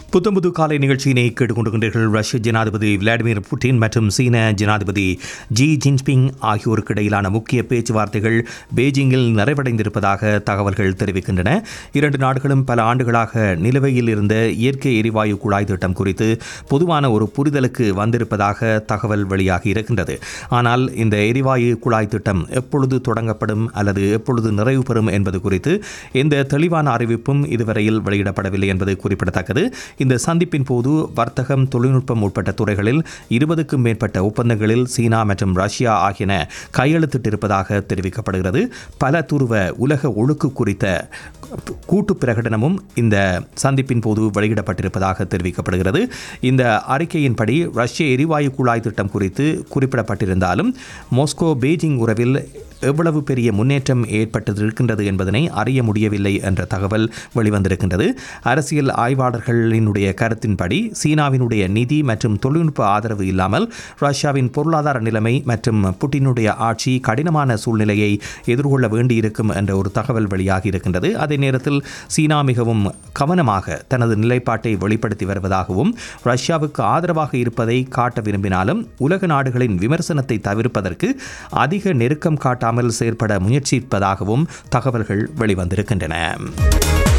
புத்தம்புது காலை நிகழ்ச்சியினை கேட்டுக்கொண்டிருக்கின்றீர்கள் ரஷ்ய ஜனாதிபதி விளாடிமிர் புட்டின் மற்றும் சீன ஜனாதிபதி ஜி ஜின்பிங் ஆகியோருக்கு இடையிலான முக்கிய பேச்சுவார்த்தைகள் பெய்ஜிங்கில் நிறைவடைந்திருப்பதாக தகவல்கள் தெரிவிக்கின்றன இரண்டு நாடுகளும் பல ஆண்டுகளாக நிலுவையில் இருந்த இயற்கை எரிவாயு குழாய் திட்டம் குறித்து பொதுவான ஒரு புரிதலுக்கு வந்திருப்பதாக தகவல் வெளியாகி இருக்கின்றது ஆனால் இந்த எரிவாயு குழாய் திட்டம் எப்பொழுது தொடங்கப்படும் அல்லது எப்பொழுது நிறைவு பெறும் என்பது குறித்து எந்த தெளிவான அறிவிப்பும் இதுவரையில் வெளியிடப்படவில்லை என்பது குறிப்பிடத்தக்கது இந்த சந்திப்பின் போது வர்த்தகம் தொழில்நுட்பம் உட்பட்ட துறைகளில் இருபதுக்கும் மேற்பட்ட ஒப்பந்தங்களில் சீனா மற்றும் ரஷ்யா ஆகியன கையெழுத்திட்டிருப்பதாக தெரிவிக்கப்படுகிறது பல துருவ உலக ஒழுக்கு குறித்த கூட்டு பிரகடனமும் இந்த சந்திப்பின் போது வெளியிடப்பட்டிருப்பதாக தெரிவிக்கப்படுகிறது இந்த அறிக்கையின்படி ரஷ்ய எரிவாயு குழாய் திட்டம் குறித்து குறிப்பிடப்பட்டிருந்தாலும் மாஸ்கோ பெய்ஜிங் உறவில் எவ்வளவு பெரிய முன்னேற்றம் ஏற்பட்டிருக்கின்றது என்பதனை அறிய முடியவில்லை என்ற தகவல் வெளிவந்திருக்கின்றது அரசியல் ஆய்வாளர்களினுடைய கருத்தின்படி சீனாவினுடைய நிதி மற்றும் தொழில்நுட்ப ஆதரவு இல்லாமல் ரஷ்யாவின் பொருளாதார நிலைமை மற்றும் புட்டினுடைய ஆட்சி கடினமான சூழ்நிலையை எதிர்கொள்ள வேண்டியிருக்கும் என்ற ஒரு தகவல் வெளியாகி இருக்கின்றது அதே நேரத்தில் சீனா மிகவும் கவனமாக தனது நிலைப்பாட்டை வெளிப்படுத்தி வருவதாகவும் ரஷ்யாவுக்கு ஆதரவாக இருப்பதை காட்ட விரும்பினாலும் உலக நாடுகளின் விமர்சனத்தை தவிர்ப்பதற்கு அதிக நெருக்கம் காட்டாமல் செயற்பட முயற்சிப்பதாகவும் தகவல்கள் வெளிவந்திருக்கின்றன